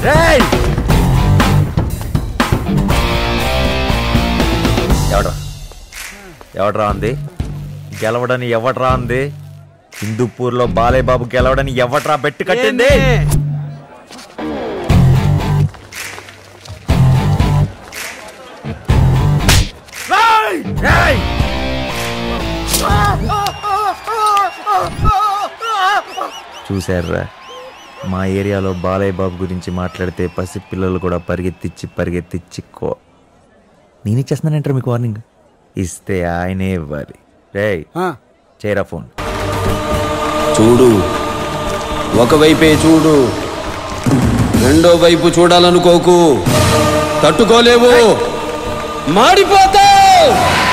రేయ్ ఎవడ్రా ఎవడ్రా అంది గెలవడని ఎవడ్రా అంది హిందూపూర్లో బాలయ్య బాబు గెలవడని ఎవడ్రా బెట్టు కట్టింది రేయ్! రేయ్! చూశారా మా ఏరియాలో బాలయ్య బాబు గురించి మాట్లాడితే పసిపిల్లలు కూడా పరిగెత్తిచ్చి పరిగెత్తిచ్చి కో నేను ఇచ్చేస్తున్నానంటారు మీకు వార్నింగ్ ఇస్తే ఆయనే ఇవ్వాలి రే చేరా ఫోన్ చూడు ఒకవైపే చూడు రెండో వైపు చూడాలనుకోకు తట్టుకోలేవు మాడిపోతావు